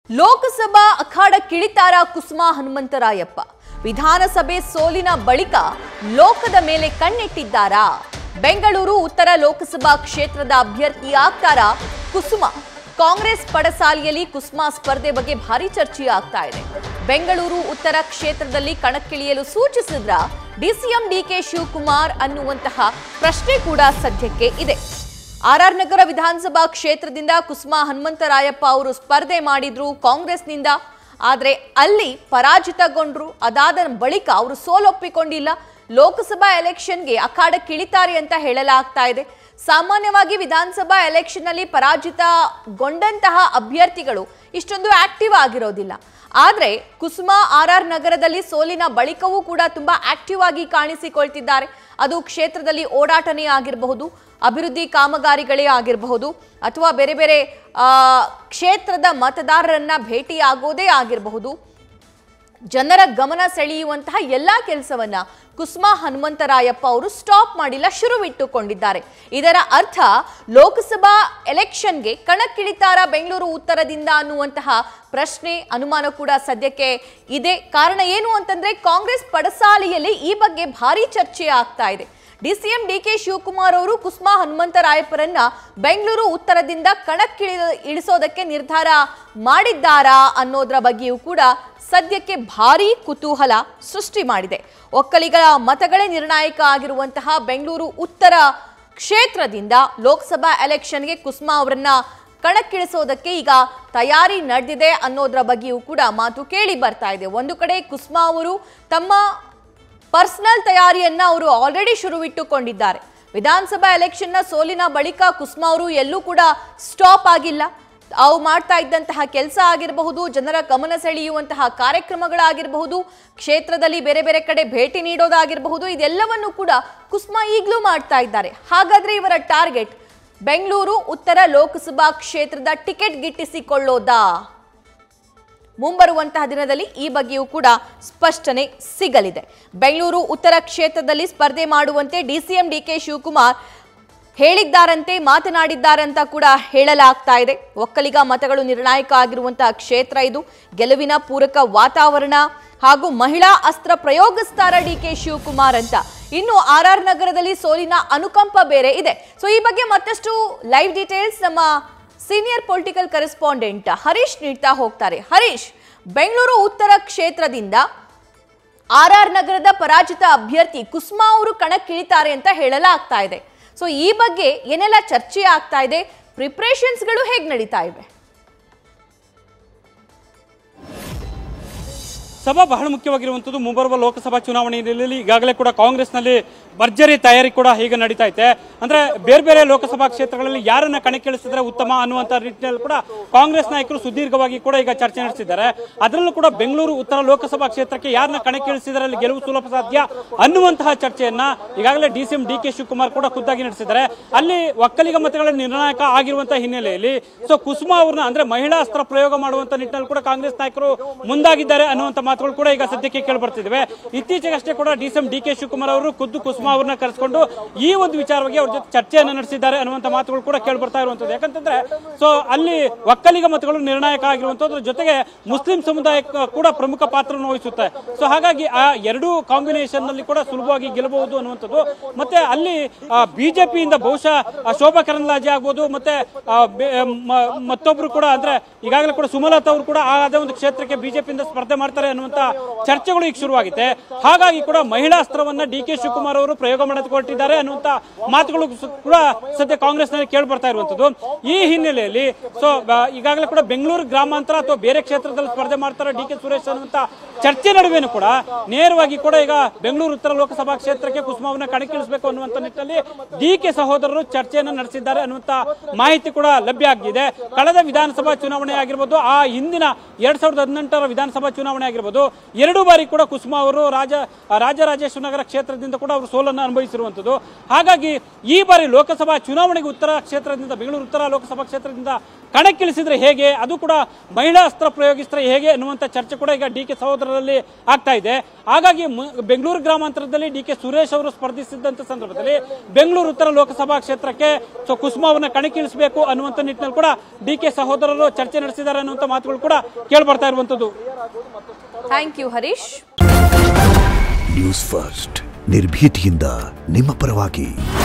ಲೋಕಸಭಾ ಅಖಾಡ ಕಿಳಿತಾರ ಕುಸುಮಾ ಹನುಮಂತರಾಯಪ್ಪ ವಿಧಾನಸಭೆ ಸೋಲಿನ ಬಳಿಕ ಲೋಕದ ಮೇಲೆ ಕಣ್ಣಿಟ್ಟಿದ್ದಾರಾ ಬೆಂಗಳೂರು ಉತ್ತರ ಲೋಕಸಭಾ ಕ್ಷೇತ್ರದ ಅಭ್ಯರ್ಥಿ ಆಗ್ತಾರಾ ಕುಸುಮ ಕಾಂಗ್ರೆಸ್ ಪಡಸಾಲಿಯಲ್ಲಿ ಕುಸುಮಾ ಸ್ಪರ್ಧೆ ಬಗ್ಗೆ ಭಾರಿ ಚರ್ಚೆ ಆಗ್ತಾ ಇದೆ ಬೆಂಗಳೂರು ಉತ್ತರ ಕ್ಷೇತ್ರದಲ್ಲಿ ಕಣಕ್ಕಿಳಿಯಲು ಸೂಚಿಸಿದ್ರ ಡಿಸಿಎಂ ಡಿಕೆ ಶಿವಕುಮಾರ್ ಅನ್ನುವಂತಹ ಪ್ರಶ್ನೆ ಕೂಡ ಸದ್ಯಕ್ಕೆ ಇದೆ ಆರ್ ಆರ್ ನಗರ ವಿಧಾನಸಭಾ ಕ್ಷೇತ್ರದಿಂದ ಕುಸುಮಾ ಹನುಮಂತರಾಯಪ್ಪ ಅವರು ಸ್ಪರ್ಧೆ ಮಾಡಿದ್ರು ಕಾಂಗ್ರೆಸ್ನಿಂದ ಆದರೆ ಅಲ್ಲಿ ಪರಾಜಿತಗೊಂಡ್ರು ಅದಾದ ಬಳಿಕ ಅವರು ಸೋಲೊಪ್ಪಿಕೊಂಡಿಲ್ಲ ಲೋಕಸಭಾ ಎಲೆಕ್ಷನ್ಗೆ ಅಖಾಡಕ್ಕಿಳಿತಾರೆ ಅಂತ ಹೇಳಲಾಗ್ತಾ ಇದೆ ಸಾಮಾನ್ಯವಾಗಿ ವಿಧಾನಸಭಾ ಎಲೆಕ್ಷನ್ ನಲ್ಲಿ ಪರಾಜಿತಗೊಂಡಂತಹ ಅಭ್ಯರ್ಥಿಗಳು ಇಷ್ಟೊಂದು ಆಕ್ಟಿವ್ ಆಗಿರೋದಿಲ್ಲ ಆದ್ರೆ ಕುಸುಮಾ ಆರ್ ಆರ್ ನಗರದಲ್ಲಿ ಸೋಲಿನ ಬಳಿಕವೂ ಕೂಡ ತುಂಬಾ ಆಕ್ಟಿವ್ ಆಗಿ ಕಾಣಿಸಿಕೊಳ್ತಿದ್ದಾರೆ ಅದು ಕ್ಷೇತ್ರದಲ್ಲಿ ಓಡಾಟನೇ ಆಗಿರಬಹುದು ಅಭಿವೃದ್ಧಿ ಕಾಮಗಾರಿಗಳೇ ಆಗಿರಬಹುದು ಅಥವಾ ಬೇರೆ ಬೇರೆ ಆ, ಕ್ಷೇತ್ರದ ಮತದಾರರನ್ನ ಭೇಟಿಯಾಗೋದೇ ಆಗಿರಬಹುದು ಜನರ ಗಮನ ಸೆಳೆಯುವಂತಹ ಎಲ್ಲಾ ಕೆಲಸವನ್ನ ಕುಸುಮಾ ಹನುಮಂತರಾಯಪ್ಪ ಅವರು ಸ್ಟಾಪ್ ಮಾಡಿಲ್ಲ ಶುರುವಿಟ್ಟುಕೊಂಡಿದ್ದಾರೆ ಇದರ ಅರ್ಥ ಲೋಕಸಭಾ ಎಲೆಕ್ಷನ್ಗೆ ಕಣಕ್ಕಿಳಿತಾರ ಬೆಂಗಳೂರು ಉತ್ತರದಿಂದ ಅನ್ನುವಂತಹ ಪ್ರಶ್ನೆ ಅನುಮಾನ ಕೂಡ ಸದ್ಯಕ್ಕೆ ಇದೆ ಕಾರಣ ಏನು ಅಂತಂದ್ರೆ ಕಾಂಗ್ರೆಸ್ ಪಡಸಾಲೆಯಲ್ಲಿ ಈ ಬಗ್ಗೆ ಭಾರಿ ಚರ್ಚೆ ಆಗ್ತಾ ಇದೆ ಡಿಸಿಎಂ ಡಿಕೆ ಶಿವಕುಮಾರ್ ಅವರು ಕುಸುಮಾ ಹನುಮಂತರಾಯಪ್ಪರನ್ನ ಬೆಂಗಳೂರು ಉತ್ತರದಿಂದ ಕಣಕ್ಕಿಳಿ ಇಳಿಸೋದಕ್ಕೆ ನಿರ್ಧಾರ ಮಾಡಿದ್ದಾರಾ ಅನ್ನೋದ್ರ ಬಗ್ಗೆಯೂ ಕೂಡ ಸದ್ಯಕ್ಕೆ ಭಾರೀ ಕುತೂಹಲ ಸೃಷ್ಟಿ ಮಾಡಿದೆ ಒಕ್ಕಲಿಗರ ಮತಗಳೇ ನಿರ್ಣಾಯಕ ಆಗಿರುವಂತಹ ಬೆಂಗಳೂರು ಉತ್ತರ ಕ್ಷೇತ್ರದಿಂದ ಲೋಕಸಭಾ ಎಲೆಕ್ಷನ್ಗೆ ಕುಸುಮಾ ಅವರನ್ನ ಕಣಕ್ಕಿಳಿಸೋದಕ್ಕೆ ಈಗ ತಯಾರಿ ನಡೆದಿದೆ ಅನ್ನೋದ್ರ ಬಗ್ಗೆಯೂ ಕೂಡ ಮಾತು ಕೇಳಿ ಬರ್ತಾ ಇದೆ ಒಂದು ಕಡೆ ಕುಸುಮಾ ಅವರು ತಮ್ಮ ಪರ್ಸನಲ್ ತಯಾರಿಯನ್ನ ಅವರು ಆಲ್ರೆಡಿ ಶುರುವಿಟ್ಟುಕೊಂಡಿದ್ದಾರೆ ವಿಧಾನಸಭಾ ಎಲೆಕ್ಷನ್ನ ಸೋಲಿನ ಬಳಿಕ ಕುಸುಮಾ ಅವರು ಎಲ್ಲೂ ಕೂಡ ಸ್ಟಾಪ್ ಆಗಿಲ್ಲ ಅವು ಮಾಡ್ತಾ ಇದ್ದಂತಹ ಕೆಲಸ ಆಗಿರಬಹುದು ಜನರ ಗಮನ ಸೆಳೆಯುವಂತಹ ಕಾರ್ಯಕ್ರಮಗಳಾಗಿರಬಹುದು ಕ್ಷೇತ್ರದಲ್ಲಿ ಬೇರೆ ಬೇರೆ ಕಡೆ ಭೇಟಿ ನೀಡೋದಾಗಿರಬಹುದು ಇದೆಲ್ಲವನ್ನು ಕೂಡ ಕುಸುಮಾ ಈಗಲೂ ಮಾಡ್ತಾ ಇದ್ದಾರೆ ಹಾಗಾದ್ರೆ ಇವರ ಟಾರ್ಗೆಟ್ ಬೆಂಗಳೂರು ಉತ್ತರ ಲೋಕಸಭಾ ಕ್ಷೇತ್ರದ ಟಿಕೆಟ್ ಗಿಟ್ಟಿಸಿಕೊಳ್ಳೋದಾ ಮುಂಬರುವಂತಹ ದಿನದಲ್ಲಿ ಈ ಬಗ್ಗೆಯೂ ಕೂಡ ಸ್ಪಷ್ಟನೆ ಸಿಗಲಿದೆ ಬೆಂಗಳೂರು ಉತ್ತರ ಕ್ಷೇತ್ರದಲ್ಲಿ ಸ್ಪರ್ಧೆ ಮಾಡುವಂತೆ ಡಿಸಿಎಂ ಡಿಕೆ ಶಿವಕುಮಾರ್ ಹೇಳಿದ್ದಾರಂತೆ ಮಾತನಾಡಿದ್ದಾರಂತ ಕೂಡ ಹೇಳಲಾಗ್ತಾ ಇದೆ ಒಕ್ಕಲಿಗ ಮತಗಳು ನಿರ್ಣಾಯಕ ಆಗಿರುವಂತಹ ಕ್ಷೇತ್ರ ಇದು ಗೆಲುವಿನ ಪೂರಕ ವಾತಾವರಣ ಹಾಗೂ ಮಹಿಳಾ ಅಸ್ತ್ರ ಪ್ರಯೋಗಿಸ್ತಾರ ಡಿಕೆ ಶಿವಕುಮಾರ್ ಅಂತ ಇನ್ನು ಆರ್ ಆರ್ ನಗರದಲ್ಲಿ ಸೋಲಿನ ಅನುಕಂಪ ಬೇರೆ ಇದೆ ಸೊ ಈ ಬಗ್ಗೆ ಮತ್ತಷ್ಟು ಲೈವ್ ಡೀಟೇಲ್ಸ್ ನಮ್ಮ ಸೀನಿಯರ್ ಪೊಲಿಟಿಕಲ್ ಕರೆಸ್ಪಾಂಡೆಂಟ್ ಹರೀಶ್ ನೀಡ್ತಾ ಹೋಗ್ತಾರೆ ಹರೀಶ್ ಬೆಂಗಳೂರು ಉತ್ತರ ಕ್ಷೇತ್ರದಿಂದ ಆರ್ ಆರ್ ನಗರದ ಪರಾಜಿತ ಅಭ್ಯರ್ಥಿ ಕುಸುಮಾ ಅವರು ಕಣಕ್ಕಿಳಿತಾರೆ ಅಂತ ಹೇಳಲಾಗ್ತಾ ಇದೆ ಸೊ ಈ ಬಗ್ಗೆ ಏನೆಲ್ಲ ಚರ್ಚೆ ಆಗ್ತಾ ಇದೆ ಪ್ರಿಪ್ರೇಷನ್ಸ್ಗಳು ಹೇಗೆ ನಡೀತಾ ಇವೆ ಸಭಾ ಬಹಳ ಮುಖ್ಯವಾಗಿರುವಂಥದ್ದು ಮುಂಬರುವ ಲೋಕಸಭಾ ಚುನಾವಣೆಯಲ್ಲಿ ಈಗಾಗಲೇ ಕೂಡ ಕಾಂಗ್ರೆಸ್ನಲ್ಲಿ ಭರ್ಜರಿ ತಯಾರಿ ಕೂಡ ಹೀಗೆ ನಡೀತಾ ಇದೆ ಅಂದ್ರೆ ಬೇರೆ ಬೇರೆ ಲೋಕಸಭಾ ಕ್ಷೇತ್ರಗಳಲ್ಲಿ ಯಾರನ್ನ ಕಣಕ್ಕಿಳಿಸಿದ್ರೆ ಉತ್ತಮ ಅನ್ನುವಂಥ ನಿಟ್ಟಿನಲ್ಲಿ ಕೂಡ ಕಾಂಗ್ರೆಸ್ ನಾಯಕರು ಸುದೀರ್ಘವಾಗಿ ಕೂಡ ಈಗ ಚರ್ಚೆ ನಡೆಸಿದ್ದಾರೆ ಅದರಲ್ಲೂ ಕೂಡ ಬೆಂಗಳೂರು ಉತ್ತರ ಲೋಕಸಭಾ ಕ್ಷೇತ್ರಕ್ಕೆ ಯಾರನ್ನ ಕಣಕ್ಕಿಳಿಸಿದರೆ ಅಲ್ಲಿ ಗೆಲುವು ಸುಲಭ ಸಾಧ್ಯ ಅನ್ನುವಂತಹ ಚರ್ಚೆಯನ್ನ ಈಗಾಗಲೇ D C M D K Shivakumar ಕೂಡ ಖುದ್ದಾಗಿ ನಡೆಸಿದ್ದಾರೆ ಅಲ್ಲಿ ಒಕ್ಕಲಿಗ ಮತಗಳ ನಿರ್ಣಾಯಕ ಆಗಿರುವಂತಹ ಹಿನ್ನೆಲೆಯಲ್ಲಿ ಸೊ ಕುಸುಮಾ ಅವ್ರನ್ನ ಅಂದ್ರೆ ಮಹಿಳಾ ಅಸ್ತ್ರ ಪ್ರಯೋಗ ಮಾಡುವಂತ ನಿಟ್ಟಿನಲ್ಲಿ ಕೂಡ ಕಾಂಗ್ರೆಸ್ ನಾಯಕರು ಮುಂದಾಗಿದ್ದಾರೆ ಅನ್ನುವಂತ ಮಾತುಗಳು ಕೂಡ ಈಗ ಸದ್ಯಕ್ಕೆ ಕೇಳಿ ಬರ್ತಿದ್ದಾವೆ ಇತ್ತೀಚೆಗಷ್ಟೇ ಕೂಡ D C M D K Shivakumar ಅವರು ಖುದ್ದು ಕುಸುಮಾ ಅವ್ರನ್ನ ಕರೆಸಿಕೊಂಡು ಈ ಒಂದು ವಿಚಾರವಾಗಿ ಅವ್ರ ಜೊತೆ ಚರ್ಚೆಯನ್ನು ನಡೆಸಿದ್ದಾರೆ ಅನ್ನುವಂತ ಮಾತುಗಳು ಕೂಡ ಕೇಳಿ ಬರ್ತಾ ಇರುವಂತದ್ದು ಯಾಕಂತಂದ್ರೆ ಸೊ ಅಲ್ಲಿ ಒಕ್ಕಲಿಗ ಮತಗಳು ನಿರ್ಣಾಯಕ ಆಗಿರುವಂತದ್ರ ಜೊತೆಗೆ ಮುಸ್ಲಿಂ ಸಮುದಾಯ ಕೂಡ ಪ್ರಮುಖ ಪಾತ್ರವನ್ನು ವಹಿಸುತ್ತೆ ಸೊ ಹಾಗಾಗಿ ಆ ಎರಡೂ ಕಾಂಬಿನೇಷನ್ ನಲ್ಲಿ ಕೂಡ ಸುಲಭವಾಗಿ ಗೆಲ್ಲಬಹುದು ಅನ್ನುವಂಥದ್ದು ಮತ್ತೆ ಅಲ್ಲಿ ಬಿಜೆಪಿಯಿಂದ ಬಹುಶಃ ಆ, ಶೋಭಾ ಕರಂದ್ಲಾಜೆ ಆಗ್ಬೋದು ಮತ್ತೆ ಆ, ಬೆ- ಮ- ಮತ್ತೊಬ್ರು ಕೂಡ ಅಂದ್ರೆ ಈಗಾಗಲೇ ಕೂಡ ಸುಮಲತಾ ಅವರು ಕೂಡ ಆ ಅದೇ ಒಂದು ಕ್ಷೇತ್ರಕ್ಕೆ ಬಿಜೆಪಿಯಿಂದ ಸ್ಪರ್ಧೆ ಮಾಡ್ತಾರೆ ಅನ್ನುವಂತ ಚರ್ಚೆಗಳು ಈಗ ಶುರುವಾಗಿದೆ ಹಾಗಾಗಿ ಕೂಡ ಮಹಿಳಾ ಅಸ್ತ್ರವನ್ನ ಡಿ ಕೆ ಶಿವಕುಮಾರ್ ಅವರು ಪ್ರಯೋಗ ಮಾಡೋದಕ್ಕೆ ಹೊರಟಿದ್ದಾರೆ ಅನ್ನುವಂತ ಮಾತುಗಳು ಸು- ಕೂಡ ಸದ್ಯ ಕಾಂಗ್ರೆಸ್ನಲ್ಲಿ ಕೇಳಿ ಬರ್ತಾ ಇರುವಂತದ್ದು ಈ ಹಿನ್ನೆಲೆಯಲ್ಲಿ ಸೊ ಈಗಾಗಲೇ ಕೂಡ ಬೆಂಗಳೂರು ಗ್ರಾಮಾಂತರ ಅಥವಾ ಬೇರೆ ಕ್ಷೇತ್ರದಲ್ಲಿ ಸ್ಪರ್ಧೆ ಮಾಡ್ತಾರೆ ಡಿ ಕೆ ಸುರೇಶ್ ಅನ್ನುವಂತ ಚರ್ಚೆ ನಡುವೆನೂ ಕೂಡ ನೇರವಾಗಿ ಕೂಡ ಈಗ ಬೆಂಗಳೂರು ಉತ್ತರ ಲೋಕಸಭಾ ಕ್ಷೇತ್ರಕ್ಕೆ ಕುಸುಮವನ್ನ ಕಣಕ್ಕಿಳಿಸಬೇಕು ಅನ್ನುವಂತ ನಿಟ್ಟಿನಲ್ಲಿ ಡಿ ಕೆ ಸಹೋದರರು ಚರ್ಚೆಯನ್ನು ನಡೆಸಿದ್ದಾರೆ ಅನ್ನುವಂತ ಮಾಹಿತಿ ಕೂಡ ಲಭ್ಯ ಆಗಿದೆ ಕಳೆದ ವಿಧಾನಸಭಾ ಚುನಾವಣೆ ಆಗಿರ್ಬೋದು ಆ ಹಿಂದಿನ ಎರಡ್ ಸಾವಿರದ ಹದಿನೆಂಟರ ವಿಧಾನಸಭಾ ಚುನಾವಣೆ ಆಗಿರ್ಬೋದು ಹೇಳ್ಬೋದು ಎರಡು ಬಾರಿ ಕೂಡ ಕುಸುಮಾ ಅವರು ರಾಜ ರಾಜರಾಜೇಶ್ವರ ನಗರ ಕ್ಷೇತ್ರದಿಂದ ಕೂಡ ಅವರು ಸೋಲನ್ನು ಅನುಭವಿಸಿರುವಂಥದ್ದು ಹಾಗಾಗಿ ಈ ಬಾರಿ ಲೋಕಸಭಾ ಚುನಾವಣೆಗೆ ಉತ್ತರ ಕ್ಷೇತ್ರದಿಂದ ಬೆಂಗಳೂರು ಉತ್ತರ ಲೋಕಸಭಾ ಕ್ಷೇತ್ರದಿಂದ ಕಣಕ್ಕಿಳಿಸಿದ್ರೆ ಹೇಗೆ ಅದು ಕೂಡ ಮಹಿಳಾ ಅಸ್ತ್ರ ಪ್ರಯೋಗಿಸಿದ್ರೆ ಹೇಗೆ ಅನ್ನುವಂಥ ಚರ್ಚೆ ಕೂಡ ಈಗ ಡಿ ಕೆ ಸಹೋದರರಲ್ಲಿ ಆಗ್ತಾ ಇದೆ ಹಾಗಾಗಿ ಮು- ಬೆಂಗಳೂರು ಗ್ರಾಮಾಂತರದಲ್ಲಿ ಡಿ ಕೆ ಸುರೇಶ್ ಅವರು ಸ್ಪರ್ಧಿಸಿದ್ದಂಥ ಸಂದರ್ಭದಲ್ಲಿ ಬೆಂಗಳೂರು ಉತ್ತರ ಲೋಕಸಭಾ ಕ್ಷೇತ್ರಕ್ಕೆ ಸೊ ಕುಸುಮಾವನ್ನ ಕಣಕ್ಕಿಳಿಸಬೇಕು ಅನ್ನುವಂಥ ನಿಟ್ಟಿನಲ್ಲಿ ಕೂಡ ಡಿ ಕೆ ಸಹೋದರರು ಚರ್ಚೆ ನಡೆಸಿದ್ದಾರೆ ಅನ್ನುವಂಥ ಮಾತುಗಳು ಕೂಡ ಕೇಳ್ಬರ್ತಾ ಇರುವಂಥದ್ದು thank you Harish news first ನಿರ್ಭೀತಿಯಿಂದ ನಿಮ್ಮ ಪರವಾಗಿ